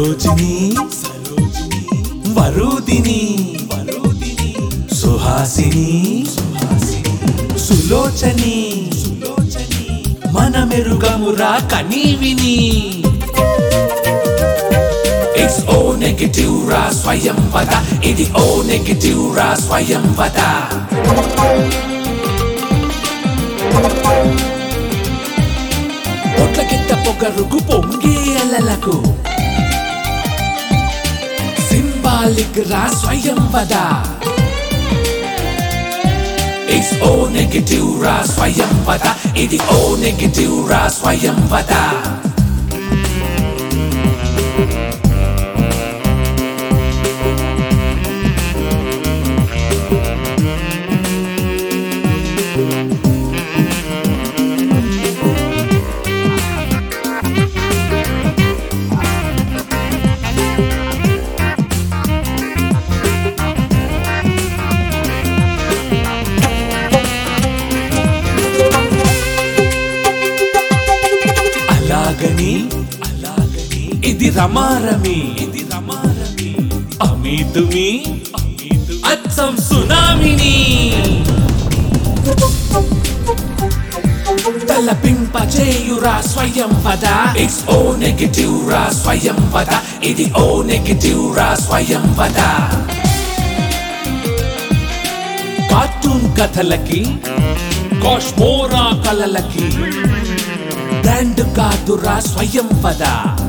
సరోజిని సరోజిని వరుదిని వరుదిని సుహాసిని సుహాసిని సులోచని సులోచని మన మెరుగమురా కనీవిని It's O negative రా స్వయం వద ఇది O negative రా స్వయం వద పొట్లకింత పొగరుకు పొంగే అలలకు సింబాలిక్ రా స్వయం వద It's O negative రా స్వయం వద ఇది O negative రా స్వయం వద అలాగని అలాగని ఇది రమారమి ఇది రమారమి అమీతుమి అమీతు అచ్చం సునామిని తలపింప చేయురా స్వయం వద ఇట్స్ ఓ నెగటివ్ రా స్వయం వద ఇది ఓ నెగటివ్ రా స్వయం వద కార్టూన్ కథలకి కాష్మోరా కలలకి బ్రాండ్ కాదురా స్వయం వద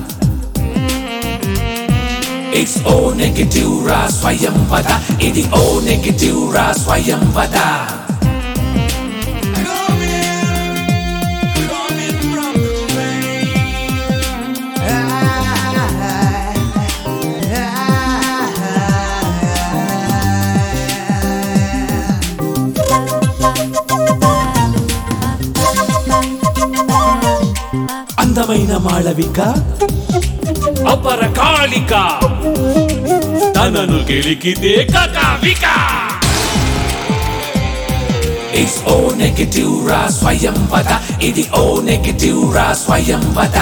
ఇట్స్ ఓ నెగటివ్ రా స్వయం వద ఇది ఓ నెగటివ్ రా స్వయం వద అందమైన మాళవిక అపర కాళిక తనను గెలికితే కకావిక ఇట్స్ ఓ నెగటివ్ రా స్వయం వద ఇది ఓ నెగటివ్ రా స్వయం వద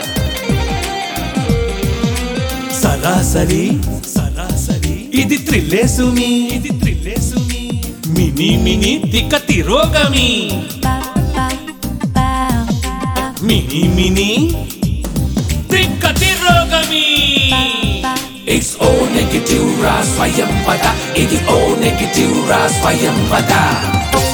సరాసరి సరాసరి ఇది త్రిల్లేసుమి ఇది త్రిల్లేసుమి మినీ మినీ తిక్క తిరోగమి మినీ మినీ తిక్క తిరోగమి ఇట్స్ ఓ నెగటివ్ రా స్వయం వద ఇది ఓ నెగటివ్ రా స్వయం వద